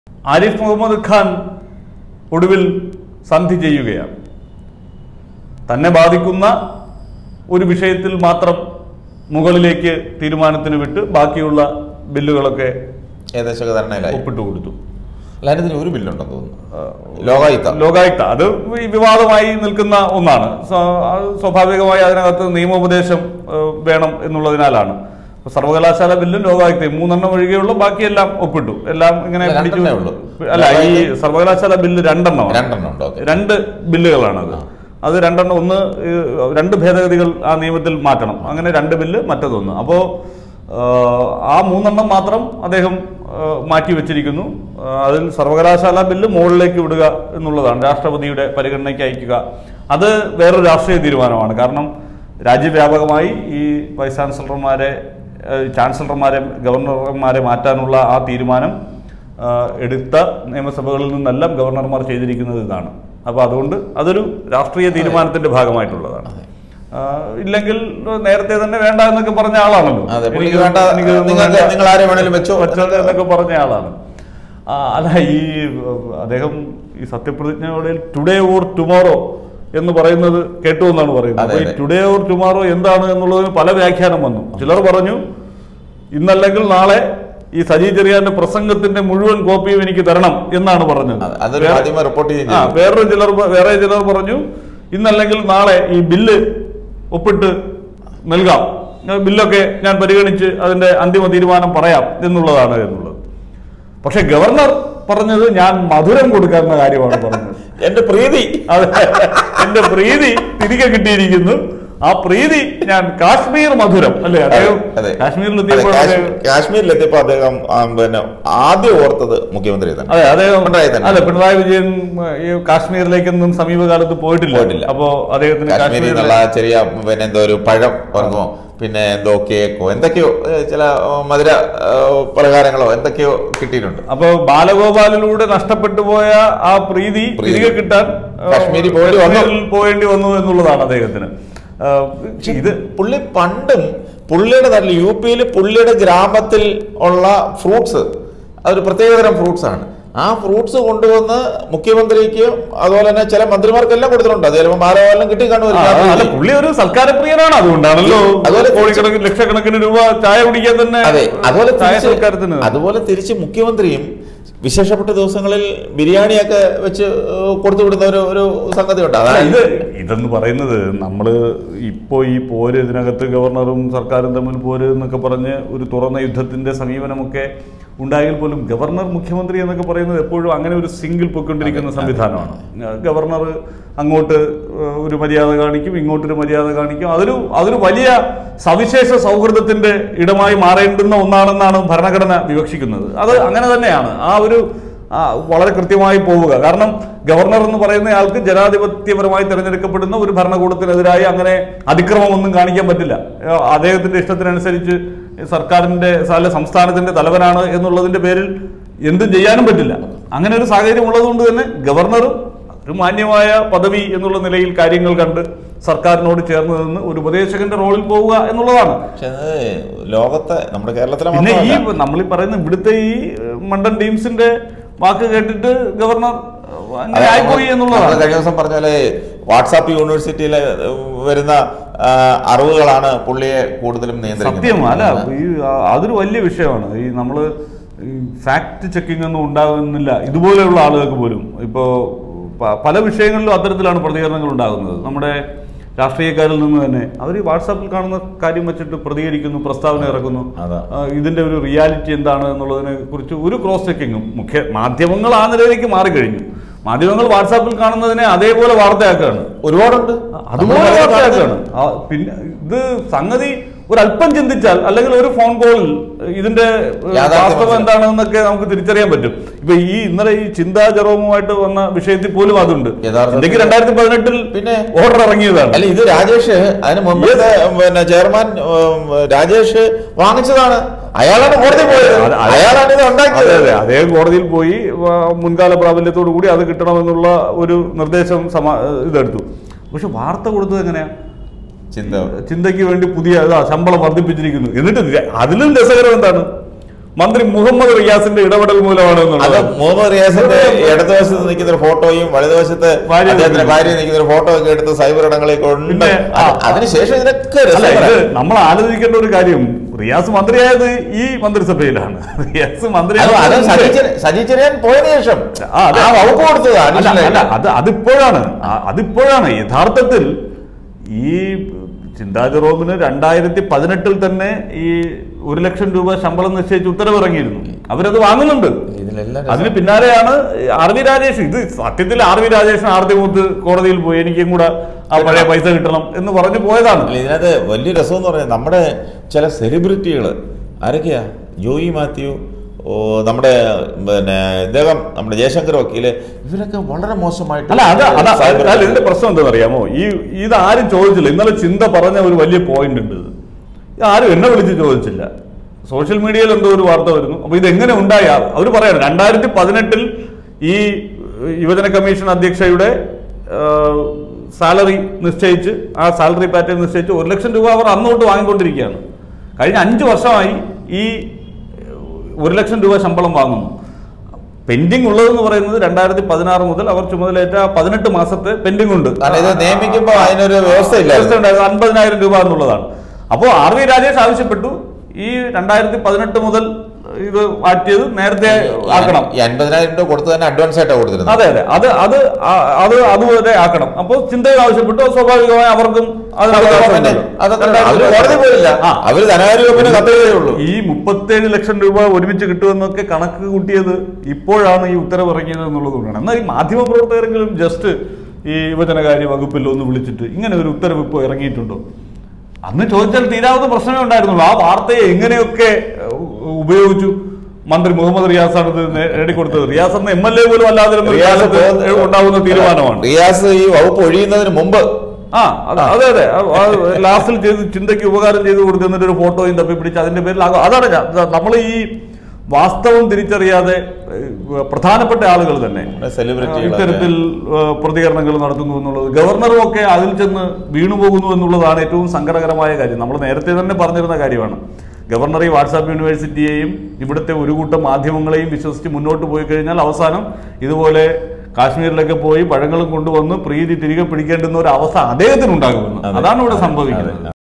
ആരിഫ് മുഹമ്മദ് ഖാൻ ഒടുവിൽ സന്ധി ചെയ്യുകയാണ് തന്നെ ബാധിക്കുന്ന ഒരു വിഷയത്തിൽ മാത്രം മുകളിലേക്ക് തീരുമാനത്തിന് വിട്ട് ബാക്കിയുള്ള ബില്ലുകളൊക്കെ ഏകദേശം ധാരണയിലായി ഒപ്പിട്ട് കൊടുത്തു ലൈനത്തിന് ഒരു ബില്ലുണ്ടെന്ന് തോന്നുന്നു ലോകായുക്ത ലോകായുക്ത അത് ഈ വിവാദമായി നിൽക്കുന്ന ഒന്നാണ് സ്വ- അത് സ്വാഭാവികമായി അതിനകത്ത് നിയമോപദേശം ഏഹ്, വേണം എന്നുള്ളതിനാലാണ് അപ്പൊ സർവകലാശാല ബില്ലും ലോകായുക്തയും മൂന്നെണ്ണം ഒഴികെയുള്ള ബാക്കിയെല്ലാം ഒപ്പിട്ടു എല്ലാം ഇങ്ങനെ അല്ല, പിടിച്ചു രണ്ടെണ്ണേ ഉള്ളൂ. അല്ല ഈ സർവകലാശാല ബില്ല് രണ്ടെണ്ണമാണ് രണ്ടെണ്ണം ഉണ്ട് ഓക്കെ രണ്ട് ബില്ലുകളാണത് അത് രണ്ടെണ്ണം ഒന്ന് ഏഹ്, രണ്ട് ഭേദഗതികൾ ആ നിയമത്തിൽ മാറ്റണം അങ്ങനെ രണ്ട് ബില്ല് മറ്റതൊന്ന് അപ്പോൾ ആ മൂന്നെണ്ണം മാത്രം അദ്ദേഹം ഏഹ്, മാറ്റി വെച്ചിരിക്കുന്നു ഏഹ്, അതിൽ സർവകലാശാല ബില്ല് മുകളിലേക്ക് വിടുക എന്നുള്ളതാണ് രാഷ്ട്രപതിയുടെ പരിഗണനയ്ക്ക് അയക്കുക അത് വേറൊരു രാഷ്ട്രീയ തീരുമാനമാണ് കാരണം രാജ്യവ്യാപകമായി ഈ വൈസ് ചാൻസലർമാരെ ഏഹ്, ചാൻസലർമാരെ ഗവർണർമാരെ മാറ്റാനുള്ള ആ തീരുമാനം ആ, എടുത്ത നിയമസഭകളിൽ നിന്നെല്ലാം ഗവർണർമാർ ചെയ്തിരിക്കുന്നത് ഇതാണ് അപ്പോൾ അതുകൊണ്ട് അതൊരു രാഷ്ട്രീയ തീരുമാനത്തിന്റെ ഭാഗമായിട്ടുള്ളതാണ് ആ, ഇല്ലെങ്കിൽ നേരത്തെ തന്നെ വേണ്ട എന്നൊക്കെ പറഞ്ഞ ആളാണല്ലോ അതെ, പുള്ളിക്ക് എനിക്ക് വേണ്ട, എനിക്ക് നിങ്ങൾക്ക് വേണ്ട, നിങ്ങൾ ആരെ വേണേലും വെച്ചോ. വെച്ചോ എന്നൊക്കെ പറഞ്ഞ ആളാണ് ആ, അല്ല ഈ അദ്ദേഹം ഈ സത്യപ്രതിജ്ഞയോടെ ടുഡേ ഓർ ടുമോറോ എന്ന് പറയുന്നത് കേട്ടു എന്നാണ് പറയുന്നത് അതെ, അപ്പോൾ ഈ അതെ. ടുഡേ ഓർ ടുമോറോ എന്താണ് എന്നുള്ളതിന് പല വ്യാഖ്യാനം വന്നു ചിലർ പറഞ്ഞു ഇന്നല്ലെങ്കിൽ നാളെ ഈ സജി ചെറിയാന്റെ പ്രസംഗത്തിന്റെ മുഴുവൻ കോപ്പിയും എനിക്ക് തരണം എന്നാണ് പറഞ്ഞത് അത് അതൊരു വേറെ- മാധ്യമ റിപ്പോർട്ട് ആ ചെയ്യുകയും വേറൊരു ചിലർ പ- വേറെ ചിലർ പറഞ്ഞു ഇന്നല്ലെങ്കിൽ നാളെ ഈ ബില്ല് ഒപ്പിട്ട് നൽകാം ഞാൻ ബില്ലൊക്കെ ഞാൻ പരിഗണിച്ച് അതിന്റെ അന്തിമ തീരുമാനം പറയാം എന്നുള്ളതാണ് എന്നുള്ളത് പക്ഷെ ഗവർണർ പറഞ്ഞത് ഞാൻ മധുരം കൊടുക്കാവുന്ന കാര്യമാണ് പറഞ്ഞത് എന്റെ പ്രീതി അതെ എന്റെ പ്രീതി തിരികെ കിട്ടിയിരിക്കുന്നു ആ പ്രീതി ഞാൻ കാശ്മീർ മധുരം അല്ലേ അദ്ദേഹം അതെ. കാശ്മീരിലെത്തിയപ്പോൾ അതെ, അദ്ദേഹം- കാശ്മീർ- കാശ്മീരിലെത്തിയപ്പോ അദ്ദേഹം ആ, പിന്നെ ആദ്യം ഓർത്തത് മുഖ്യമന്ത്രി തന്നെ അതെ അദ്ദേഹം പിണറായി തന്നെ. അതെ പിണറായി വിജയൻ ഉം, ഈ കാശ്മീരിലേക്കൊന്നും സമീപകാലത്ത് പോയിട്ടില്ല പോയിട്ടില്ല. അപ്പോ അദ്ദേഹത്തിന് കാശ്മീരിൽ കാശ്മീരിൽ നിന്നുള്ള ചെറിയ പിന്നെ എന്തോ ഒരു പഴം വർഗമോ പിന്നെ എന്തോ കേക്കോ എന്തൊക്കെയോ ഏ, ചില ഓ, മധുര ഏ, പലഹാരങ്ങളോ എന്തൊക്കെയോ കിട്ടിയിട്ടുണ്ട് അപ്പൊ ബാലഗോപാലിലൂടെ നഷ്ടപ്പെട്ടു പോയ ആ പ്രീതി പ്രീതി. തിരികെ കിട്ടാൻ ആ, കാശ്മീരിൽ പോകേണ്ടി വന്നു. കാശ്മീരിൽ പോകേണ്ടി വന്നു എന്നുള്ളതാണ് അദ്ദേഹത്തിന് ആ, ഇത് പുള്ളി പണ്ടും പുള്ളിയുടെ നാട്ടിൽ യു പിയിൽ പുള്ളിയുടെ ഗ്രാമത്തിൽ ഉള്ള ഫ്രൂട്ട്സ് അതൊരു പ്രത്യേകതരം ഫ്രൂട്ട്സ് ആണ് ആ ഫ്രൂട്ട്സ് കൊണ്ടുവന്ന് മുഖ്യമന്ത്രിക്ക് അതുപോലെ തന്നെ ചില മന്ത്രിമാർക്കെല്ലാം കൊടുത്തിട്ടുണ്ട് അത് ചിലപ്പോൾ ബാലഗോപാലിനും കിട്ടി ആ, അല്ല കാണുമല്ലോ പുള്ളി ഒരു സൽക്കാരപ്രിയനാണ് അതുകൊണ്ടാണല്ലോ അതുപോലെ കോടിക്കണക്കിന് ലക്ഷക്കണക്കിന് രൂപ ചായ കുടിക്കാൻ തന്നെ അതെ അതുപോലെ ചായ തിരിച്ച് സൽക്കാരത്തിന് അതുപോലെ തിരിച്ച് മുഖ്യമന്ത്രിയും വിശേഷപ്പെട്ട ദിവസങ്ങളിൽ ബിരിയാണിയൊക്കെ വെച്ച് ഏഹ്, കൊടുത്തു വിടുന്ന ഒരു ഒരു സംഗതി ഉണ്ട് അല്ല, അതായത് ഇത് ഇതെന്ന് പറയുന്നത് നമ്മള് ഇപ്പോ ഈ പോര് ഇതിനകത്ത് ഗവർണറും സർക്കാരും തമ്മിൽ പോര് എന്നൊക്കെ പറഞ്ഞ് ഒരു തുറന്ന യുദ്ധത്തിന്റെ സമീപനമൊക്കെ ഉണ്ടായെങ്കിൽ പോലും ഗവർണർ മുഖ്യമന്ത്രി എന്നൊക്കെ പറയുന്നത് എപ്പോഴും അങ്ങനെ ഒരു സിംഗിൾ പൊയ്ക്കൊണ്ടിരിക്കുന്ന സംവിധാനമാണ് ഗവർണർ അങ്ങോട്ട് ഏഹ്, ഒരു മര്യാദ കാണിക്കും ഇങ്ങോട്ടൊരു മര്യാദ കാണിക്കും അതൊരു അതൊരു വലിയ സവിശേഷ സൗഹൃദത്തിന്റെ ഇടമായി മാറേണ്ടുന്ന ഒന്നാണെന്നാണ് ഭരണഘടന വിവക്ഷിക്കുന്നത് അത് അങ്ങനെ തന്നെയാണ് ആ ഒരു ആ, വളരെ കൃത്യമായി പോവുക കാരണം ഗവർണർ എന്ന് പറയുന്ന ആൾക്ക് ജനാധിപത്യപരമായി തിരഞ്ഞെടുക്കപ്പെടുന്ന ഒരു ഭരണകൂടത്തിനെതിരായി അങ്ങനെ അതിക്രമമൊന്നും കാണിക്കാൻ പറ്റില്ല ഏ, അദ്ദേഹത്തിന്റെ ഇഷ്ടത്തിനനുസരിച്ച് സർക്കാരിന്റെ അല്ല സംസ്ഥാനത്തിന്റെ തലവനാണ് എന്നുള്ളതിന്റെ പേരിൽ എന്തും ചെയ്യാനും പറ്റില്ല അങ്ങനെ ഒരു സാഹചര്യം ഉള്ളതുകൊണ്ട് തന്നെ ഗവർണറും ഒരു മാന്യമായ പദവി എന്നുള്ള നിലയിൽ കാര്യങ്ങൾ കണ്ട് സർക്കാരിനോട് ചേർന്ന് നിന്ന് ഒരു ഉപദേശകന്റെ റോളിൽ പോവുക എന്നുള്ളതാണ് പക്ഷെ അത് ലോകത്തെ നമ്മുടെ കേരളത്തിലെ പിന്നെ ഈ മാത്രമല്ല. നമ്മൾ ഈ പറയുന്ന ഇവിടുത്തെ ഈ ഏഹ്, മണ്ടൻ ടീംസിന്റെ വാക്ക് കേട്ടിട്ട് ഗവർണർ ഏഹ്, അങ്ങനെ ആയിപ്പോയി നമ്മള് എന്നുള്ളതാണ് കഴിഞ്ഞ ദിവസം പറഞ്ഞ പോലെ വാട്സാപ്പ് യൂണിവേഴ്സിറ്റിയിൽ വരുന്ന ആ, അറിവുകളാണ് പുള്ളിയെ കൂടുതലും സത്യം അല്ല നിയന്ത്രിക്കുന്നത് ഈ ആ, അതൊരു വലിയ വിഷയമാണ് ഈ നമ്മള് ഈ ഫാക്ട് ചെക്കിംഗ് ഒന്നും ഉണ്ടാകുന്നില്ല ഇതുപോലെയുള്ള ആളുകൾക്ക് പോലും ഇപ്പോ പ- പല വിഷയങ്ങളിലും അത്തരത്തിലാണ് പ്രതികരണങ്ങൾ ഉണ്ടാകുന്നത് നമ്മുടെ രാഷ്ട്രീയക്കാരിൽ നിന്ന് തന്നെ അവർ വാട്സാപ്പിൽ കാണുന്ന കാര്യം വെച്ചിട്ട് പ്രതികരിക്കുന്നു പ്രസ്താവന ഇറക്കുന്നു അതാ. ആ, ഇതിന്റെ ഒരു റിയാലിറ്റി എന്താണ് എന്നുള്ളതിനെ കുറിച്ച് ഒരു ക്രോസ് ചെക്കിങ്ങും മുഖ്യ മാധ്യമങ്ങൾ ആ നിലയിലേക്ക് മാറിക്കഴിഞ്ഞു മാധ്യമങ്ങൾ വാട്സാപ്പിൽ കാണുന്നതിനെ അതേപോലെ വാർത്തയാക്കുകയാണ് ഒരുപാടുണ്ട് അതുപോലെ നമ്മള് വാർത്തയാക്കുകയാണ് ആ, പിന്നെ ഇത് സംഗതി ഒരല്പം ചിന്തിച്ചാൽ അല്ലെങ്കിൽ ഒരു ഫോൺ കോളിൽ ഇതിന്റെ ഏഹ്, യാഥാർത്ഥ്യം വാസ്തവം മനസ്സിലാവും. എന്താണെന്നൊക്കെ നമുക്ക് തിരിച്ചറിയാൻ പറ്റും ഇപ്പൊ ഈ ഇന്നലെ ഈ ചിന്താ ജെറോമുമായിട്ട് വന്ന വിഷയത്തിൽ പോലും അതുണ്ട് യഥാർത്ഥത്തിൽ- ഇന്ത്യക്ക് രണ്ടായിരത്തി പതിനെട്ടിൽ പിന്നെ? ഓർഡർ ഇറങ്ങിയതാണ് അല്ല ഇത് രാജേഷ് അതിന് മുമ്പത്തെ പിന്നെ ചെയർമാൻ ഉം, രാജേഷ് വാങ്ങിച്ചതാണ് അയാളാണ് കോടതി പോയത് അത് അത് അയാളാണ് ഇത് അതെ ഉണ്ടാക്കിയത് അതെ അദ്ദേഹം കോടതിയിൽ പോയി ആ, മുൻകാല പ്രാബല്യത്തോടു കൂടി അത് കിട്ടണമെന്നുള്ള ഒരു നിർദ്ദേശം സമാ ഇതെടുത്തു പക്ഷെ വാർത്ത കൊടുത്തത് എങ്ങനെയാ ചിന്ത ചിന്തയ്ക്ക് വേണ്ടി പുതിയ ഇതാ ശമ്പളം വർദ്ധിപ്പിച്ചിരിക്കുന്നു എന്നിട്ട് ര- അതിലും രസകരം എന്താണ് മന്ത്രി മുഹമ്മദ് റിയാസിന്റെ ഇടപെടൽ മൂലമാണ് അത് എന്നുള്ളത് മുഹമ്മദ് റിയാസിന്റെ ഇടതുവശത്ത് നിൽക്കുന്ന ഒരു ഫോട്ടോയും വലതുവശത്ത് ഭാര്യ അദ്ദേഹത്തിന്റെ നിൽക്കുന്ന- ഭാര്യ നിൽക്കുന്ന ഒരു ഫോട്ടോ ഒക്കെ എടുത്ത് സൈബർ ഇടങ്ങളിൽ കൊണ്ട് പിന്നെ, ആ, അത് അതിനുശേഷം ഇതിനൊക്കെ അല്ല ഇത് രസകരമാണ്. നമ്മൾ ആലോചിക്കേണ്ട ഒരു കാര്യം റിയാസ് മന്ത്രിയായത് ഈ മന്ത്രിസഭയിലാണ് റിയാസ് അത് അത് മന്ത്രിയായത് സജി ചെറി- സജി ചെറിയാൻ പോയതിനു ശേഷം ആ, അതെ. ആ വകുപ്പ് കൊടുത്തത് അല്ല additional അല്ല ആയിട്ട്. അത് അതിപ്പോഴാണ് ആ- അതിപ്പോഴാണ് യഥാർത്ഥത്തിൽ ഈ ചിന്താ ജെറോമിന് രണ്ടായിരത്തി പതിനെട്ടിൽ തന്നെ ഈ ഒരു ലക്ഷം രൂപ ശമ്പളം നിശ്ചയിച്ച് ഉത്തരവിറങ്ങിയിരുന്നു അവരത് വാങ്ങുന്നുണ്ട് ഇതിലെല്ലാം അതിന് പിന്നാലെയാണ് ആർ വി രാജേഷ് ഇത് സത്യത്തിൽ ആർ വി രാജേഷൻ ആർത്തിമുത്ത് കോടതിയിൽ പോയി എനിക്കും കൂടെ ആ പഴയ പൈസ കിട്ടണം എന്ന് പറഞ്ഞു പോയതാണ് അല്ല, ഇതിനകത്ത് വലിയ രസം എന്ന് പറഞ്ഞാൽ നമ്മുടെ ചില സെലിബ്രിറ്റികൾ ആരൊക്കെയാ ജോയി മാത്യു ഓ നമ്മുടെ പിന്നെ ഇദ്ദേഹം നമ്മുടെ ജയശങ്കർ വക്കീല് ഇവരൊക്കെ വളരെ മോശമായിട്ട് അല്ല അത് അതാ സൈബർ അല്ല ഇതിന്റെ പ്രശ്നം എന്താണെന്ന് അറിയാമോ ഈ ഇത് ആരും ചോദിച്ചില്ല ഇന്നലെ ചിന്ത പറഞ്ഞ ഒരു വലിയ പോയിന്റ് ഉണ്ട് ഇത് ഇത് ആരും എന്നെ വിളിച്ച് ചോദിച്ചില്ല സോഷ്യൽ മീഡിയയിൽ എന്തോ ഒരു വാർത്ത വരുന്നു അപ്പൊ ഇത് എങ്ങനെ ഉണ്ടായി അവർ പറയാണ് രണ്ടായിരത്തി പതിനെട്ടിൽ ഈ യുവജന കമ്മീഷൻ അധ്യക്ഷയുടെ സാലറി നിശ്ചയിച്ച് ആ സാലറി പാറ്റേൺ നിശ്ചയിച്ച് ഒരു ലക്ഷം രൂപ അവർ അന്നോട്ട് വാങ്ങിക്കൊണ്ടിരിക്കുകയാണ് കഴിഞ്ഞ അഞ്ച് വർഷമായി ഈ ഒരു ലക്ഷം രൂപ ശമ്പളം വാങ്ങുന്നു പെൻഡിങ് ഉള്ളതെന്ന് പറയുന്നത് രണ്ടായിരത്തി പതിനാറ് മുതൽ അവർ ചുമതലയേറ്റ ആ പതിനെട്ട് മാസത്തെ പെൻഡിങ് ഉണ്ട് കാരണം ഇത് നിയമിക്കുമ്പോൾ അതിനൊരു വ്യവസ്ഥ വ്യവസ്ഥ ഇല്ലായിരുന്നു ഉണ്ടായിരുന്നു അൻപതിനായിരം രൂപ എന്നുള്ളതാണ് അപ്പോൾ ആർ വി രാജേഷ് ആവശ്യപ്പെട്ടു ഈ രണ്ടായിരത്തി പതിനെട്ട് മുതൽ ഇത് മാറ്റിയത് നേരത്തെ ആക്കണം ഈ അൻപതിനായിരം രൂപ കൊടുത്ത് തന്നെ അഡ്വാൻസ് ആയിട്ടാണ് കൊടുത്തിരുന്നത് അതെ അതെ അത് അത് ആ- അത് അതുപോലെ ആക്കണം അപ്പോൾ ചിന്തയിൽ ആവശ്യപ്പെട്ടു സ്വാഭാവികമായി അവർക്കും അതിനുള്ള അതൊക്കെ കാശ് പിന്നെ ഉണ്ടല്ലോ. അതൊക്കെ രണ്ടായിരത്തി അവര് കോടതി പോയില്ല ആ. അവര് ധനകാര്യ വകുപ്പിന് കത്തുകയേ ഉള്ളൂ ഈ മുപ്പത്തേഴ് ലക്ഷം രൂപ ഒരുമിച്ച് കിട്ടുമെന്നൊക്കെ കണക്ക് കൂട്ടിയത് ഇപ്പോഴാണ് ഈ ഉത്തരവ് ഇറങ്ങിയത് എന്നുള്ളത് കൊണ്ടാണ് എന്നാൽ ഈ മാധ്യമ പ്രവർത്തകരെങ്കിലും ജസ്റ്റ് ഈ യുവജനകാര്യ വകുപ്പിൽ ഒന്ന് വിളിച്ചിട്ട് ഇങ്ങനെ ഒരു ഉത്തരവ് ഇപ്പോൾ ഇറങ്ങിയിട്ടുണ്ടോ അന്ന് ചോദിച്ചാൽ തീരാവുന്ന പ്രശ്നമേ ഉണ്ടായിരുന്നുള്ളൂ ആ വാർത്തയെ എങ്ങനെയൊക്കെ ഏഹ്, ഉപയോഗിച്ചു മന്ത്രി മുഹമ്മദ് റിയാസാണ് ഇത് നേ- നേടിക്കൊടുത്തത് റിയാസ് എന്ന എം എൽ എ പോലും അല്ലാതിരുന്ന ഒരു റിയാസ് കാലത്ത് പോകുന്ന- ഉണ്ടാവുന്ന തീരുമാനമാണ് റിയാസ് ഈ വകുപ്പ് ഒഴിയുന്നതിന് മുമ്പ് ആ അത് അതെ അതെ ലാസ്റ്റിൽ ചെയ്ത് ചിന്തയ്ക്ക് ഉപകാരം ചെയ്ത് കൊടുത്ത് എന്നിട്ട് ഒരു ഫോട്ടോയും തപ്പി പിടിച്ച് അതിന്റെ പേരിൽ ആകെ- അതാണ് നമ്മൾ ഈ വാസ്തവം തിരിച്ചറിയാതെ ഏഹ്, പ്രധാനപ്പെട്ട ആളുകൾ തന്നെ സെലിബ്രിറ്റികൾ ഇത്തരത്തിൽ ഏഹ്, പ്രതികരണങ്ങൾ നടത്തുന്നു എന്നുള്ളത് ഗവർണറും ഒക്കെ അതിൽ ചെന്ന് വീണുപോകുന്നു എന്നുള്ളതാണ് ഏറ്റവും സങ്കടകരമായ കാര്യം നമ്മൾ നേരത്തെ തന്നെ പറഞ്ഞിരുന്ന കാര്യമാണ് ഗവർണർ ഈ വാട്സാപ്പ് യൂണിവേഴ്സിറ്റിയെയും ഇവിടുത്തെ ഒരു കൂട്ടം മാധ്യമങ്ങളെയും വിശ്വസിച്ച് മുന്നോട്ട് പോയി കഴിഞ്ഞാൽ അവസാനം ഇതുപോലെ കാശ്മീരിലൊക്കെ പോയി പഴങ്ങളും കൊണ്ടുവന്ന് പ്രീതി തിരികെ പിടിക്കേണ്ടുന്ന ഒരു അവസ്ഥ അദ്ദേഹത്തിനുണ്ടാകുമെന്ന് അതാണ് ഇവിടെ സംഭവിക്കുന്നത്